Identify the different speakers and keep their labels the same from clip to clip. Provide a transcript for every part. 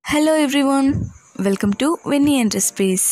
Speaker 1: hello everyone welcome to Venny and recipes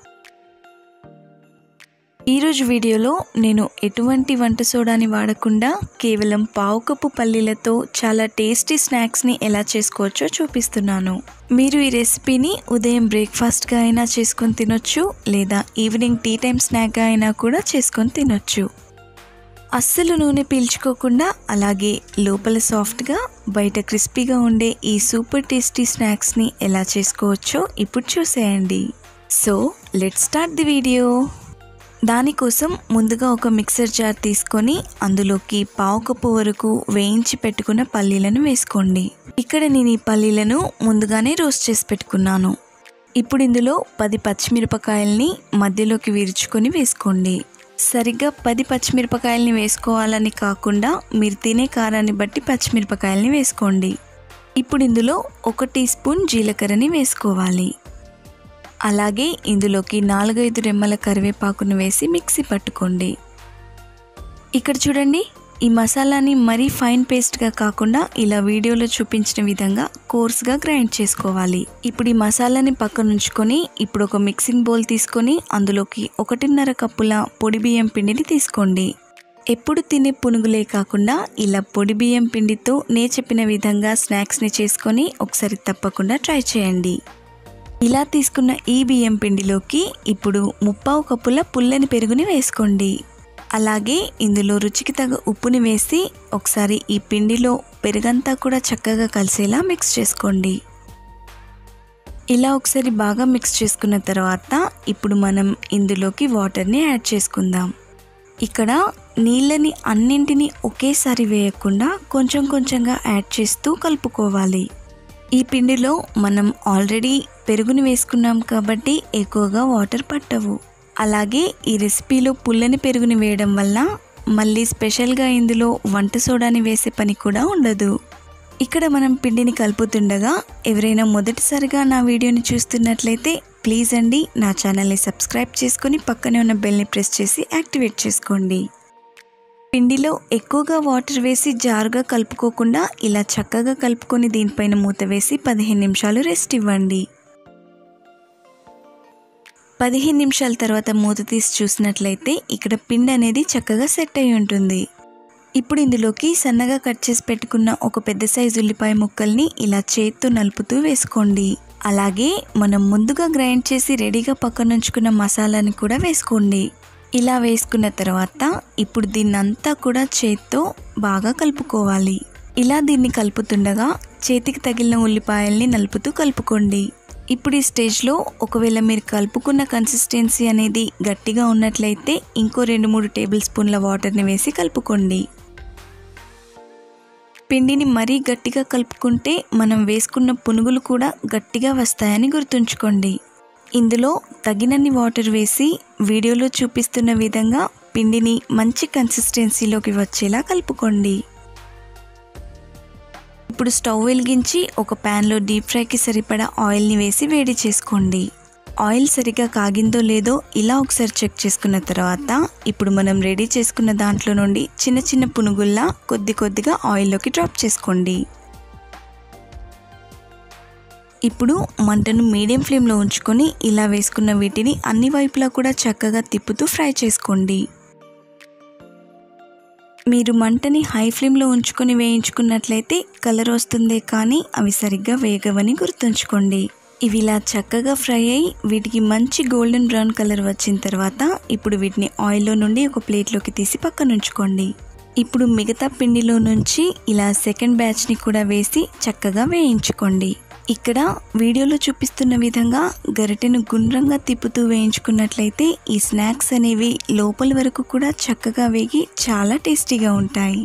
Speaker 1: ఈరోజు వీడియోలో నేను ఎటువంటి వంట సోడాని వాడకుండా కేవలం పావు కప్పు పల్లీలతో చాలా టేస్టీ స్నాక్స్ని ఎలా చేసుకోవచ్చో చూపిస్తున్నాను మీరు ఈ రెసిపీని ఉదయం బ్రేక్ఫాస్ట్గా అయినా చేసుకొని తినొచ్చు లేదా ఈవినింగ్ టీ టైం స్నాక్గా అయినా కూడా చేసుకొని తినొచ్చు అస్సలు నూనె పీల్చుకోకుండా అలాగే లోపల సాఫ్ట్గా బయట క్రిస్పీగా ఉండే ఈ సూపర్ టేస్టీ స్నాక్స్ని ఎలా చేసుకోవచ్చో ఇప్పుడు చూసేయండి so let start the video దానికోసం ముందుగా ఒక మిక్సర్ జార్ తీసుకొని అందులోకి పావు కప్పు వరకు వేయించి పెట్టుకున్న పల్లీలను వేసుకోండి ఇక్కడ నేను ఈ పల్లీలను ముందుగానే రోస్ట్ చేసి పెట్టుకున్నాను ఇప్పుడు ఇందులో పది పచ్చిమిరపకాయల్ని మధ్యలోకి విరుచుకొని వేసుకోండి సరిగ్గా పది పచ్చిమిరపకాయల్ని వేసుకోవాలని కాకుండా మీరు తినే కారాన్ని బట్టి పచ్చిమిరపకాయల్ని వేసుకోండి ఇప్పుడు ఇందులో ఒక టీ స్పూన్ జీలకర్రని వేసుకోవాలి అలాగే ఇందులోకి నాలుగైదు రెమ్మల కరివేపాకును వేసి మిక్సీ పట్టుకోండి ఇక్కడ చూడండి ఈ మసాలాని మరీ ఫైన్ పేస్ట్గా కాకుండా ఇలా వీడియోలో చూపించిన విధంగా కోర్స్గా గ్రైండ్ చేసుకోవాలి ఇప్పుడు ఈ మసాలాని పక్కన ఉంచుకొని ఇప్పుడు ఒక మిక్సింగ్ బౌల్ తీసుకొని అందులోకి ఒకటిన్నర కప్పుల పొడి బియ్యం పిండిని తీసుకోండి ఎప్పుడు తినే పునుగులే కాకుండా ఇలా పొడి బియ్యం పిండితో నే చెప్పిన విధంగా స్నాక్స్ని చేసుకొని ఒకసారి తప్పకుండా ట్రై చేయండి ఇలా తీసుకున్న ఈ బియ్యం పిండిలోకి ఇప్పుడు ముప్పావు కప్పుల పుల్లని పెరుగుని వేసుకోండి అలాగే ఇందులో రుచికి తగ్గ ఉప్పుని వేసి ఒకసారి ఈ పిండిలో పెరుగంతా కూడా చక్కగా కలిసేలా మిక్స్ చేసుకోండి ఇలా ఒకసారి బాగా మిక్స్ చేసుకున్న తర్వాత ఇప్పుడు మనం ఇందులోకి వాటర్ని యాడ్ చేసుకుందాం ఇక్కడ నీళ్ళని అన్నింటినీ ఒకేసారి వేయకుండా కొంచెం కొంచెంగా యాడ్ చేస్తూ కలుపుకోవాలి ఈ పిండిలో మనం ఆల్రెడీ పెరుగుని వేసుకున్నాం కాబట్టి ఎక్కువగా వాటర్ పట్టవు అలాగే ఈ రెసిపీలో పుల్లని పెరుగుని వేయడం వల్ల మళ్ళీ స్పెషల్గా ఇందులో వంట సోడాని వేసే పని కూడా ఉండదు ఇక్కడ మనం పిండిని కలుపుతుండగా ఎవరైనా మొదటిసారిగా నా వీడియోని చూస్తున్నట్లయితే ప్లీజ్ అండి నా ఛానల్ని సబ్స్క్రైబ్ చేసుకొని పక్కనే ఉన్న బెల్ని ప్రెస్ చేసి యాక్టివేట్ చేసుకోండి పిండిలో ఎక్కువగా వాటర్ వేసి జారుగా కలుపుకోకుండా ఇలా చక్కగా కలుపుకొని దీనిపైన మూత వేసి పదిహేను నిమిషాలు రెస్ట్ ఇవ్వండి పదిహేను నిమిషాల తర్వాత మూత తీసి చూసినట్లయితే ఇక్కడ పిండి అనేది చక్కగా సెట్ అయి ఉంటుంది ఇప్పుడు ఇందులోకి సన్నగా కట్ చేసి పెట్టుకున్న ఒక పెద్ద సైజు ఉల్లిపాయ ముక్కల్ని ఇలా చేత్తో నలుపుతూ వేసుకోండి అలాగే మనం ముందుగా గ్రైండ్ చేసి రెడీగా పక్కన ఉంచుకున్న మసాలాని కూడా వేసుకోండి ఇలా వేసుకున్న తర్వాత ఇప్పుడు దీన్నంతా కూడా చేత్తో బాగా కలుపుకోవాలి ఇలా దీన్ని కలుపుతుండగా చేతికి తగిలిన ఉల్లిపాయల్ని నలుపుతూ కలుపుకోండి ఇప్పుడు ఈ స్టేజ్లో ఒకవేళ మీరు కలుపుకున్న కన్సిస్టెన్సీ అనేది గట్టిగా ఉన్నట్లయితే ఇంకో రెండు మూడు టేబుల్ స్పూన్ల వాటర్ని వేసి కలుపుకోండి పిండిని మరీ గట్టిగా కలుపుకుంటే మనం వేసుకున్న పునుగులు కూడా గట్టిగా వస్తాయని గుర్తుంచుకోండి ఇందులో తగినన్ని వాటర్ వేసి వీడియోలో చూపిస్తున్న విధంగా పిండిని మంచి కన్సిస్టెన్సీలోకి వచ్చేలా కలుపుకోండి ఇప్పుడు స్టవ్ వెలిగించి ఒక ప్యాన్లో డీప్ ఫ్రైకి సరిపడా ఆయిల్ని వేసి వేడి చేసుకోండి ఆయిల్ సరిగా కాగిందో లేదో ఇలా ఒకసారి చెక్ చేసుకున్న తర్వాత ఇప్పుడు మనం రెడీ చేసుకున్న దాంట్లో నుండి చిన్న చిన్న పునుగుల్లా కొద్ది కొద్దిగా ఆయిల్లోకి డ్రాప్ చేసుకోండి ఇప్పుడు మంటను మీడియం ఫ్లేమ్లో ఉంచుకొని ఇలా వేసుకున్న వీటిని అన్ని వైపులా కూడా చక్కగా తిప్పుతూ ఫ్రై చేసుకోండి మీరు మంటని హై ఫ్లేమ్లో ఉంచుకొని వేయించుకున్నట్లయితే కలర్ వస్తుందే కానీ అవి సరిగ్గా వేగవని గుర్తుంచుకోండి ఇవి ఇలా చక్కగా ఫ్రై అయ్యి వీటికి మంచి గోల్డెన్ బ్రౌన్ కలర్ వచ్చిన తర్వాత ఇప్పుడు వీటిని ఆయిల్లో నుండి ఒక ప్లేట్లోకి తీసి పక్కన ఉంచుకోండి ఇప్పుడు మిగతా పిండిలో నుంచి ఇలా సెకండ్ బ్యాచ్ని కూడా వేసి చక్కగా వేయించుకోండి ఇక్కడ వీడియోలో చూపిస్తున్న విధంగా గరిటెను గుండ్రంగా తిప్పుతూ వేయించుకున్నట్లయితే ఈ స్నాక్స్ అనేవి లోపల వరకు కూడా చక్కగా వేగి చాలా టేస్టీగా ఉంటాయి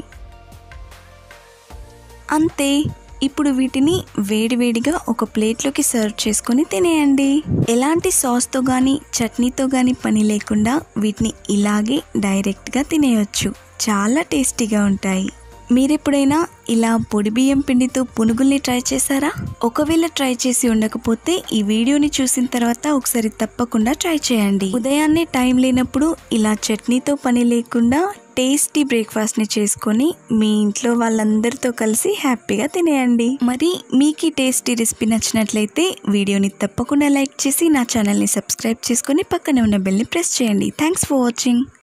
Speaker 1: అంతే ఇప్పుడు వీటిని వేడివేడిగా ఒక ప్లేట్లోకి సర్వ్ చేసుకొని తినేయండి ఎలాంటి సాస్తో కానీ చట్నీతో కానీ పని లేకుండా వీటిని ఇలాగే డైరెక్ట్గా తినేయొచ్చు చాలా టేస్టీగా ఉంటాయి మీరెప్పుడైనా ఇలా పొడి బియ్యం పిండితో పునుగుల్ని ట్రై చేశారా ఒకవేళ ట్రై చేసి ఉండకపోతే ఈ వీడియోని చూసిన తర్వాత ఒకసారి తప్పకుండా ట్రై చేయండి ఉదయాన్నే టైం లేనప్పుడు ఇలా చట్నీతో పని లేకుండా టేస్టీ బ్రేక్ఫాస్ట్ని చేసుకొని మీ ఇంట్లో వాళ్ళందరితో కలిసి హ్యాపీగా తినేయండి మరి మీకు ఈ టేస్టీ రెసిపీ నచ్చినట్లయితే వీడియోని తప్పకుండా లైక్ చేసి నా ఛానల్ని సబ్స్క్రైబ్ చేసుకొని పక్కనే ఉన్న బెల్ని ప్రెస్ చేయండి థ్యాంక్స్ ఫర్ వాచింగ్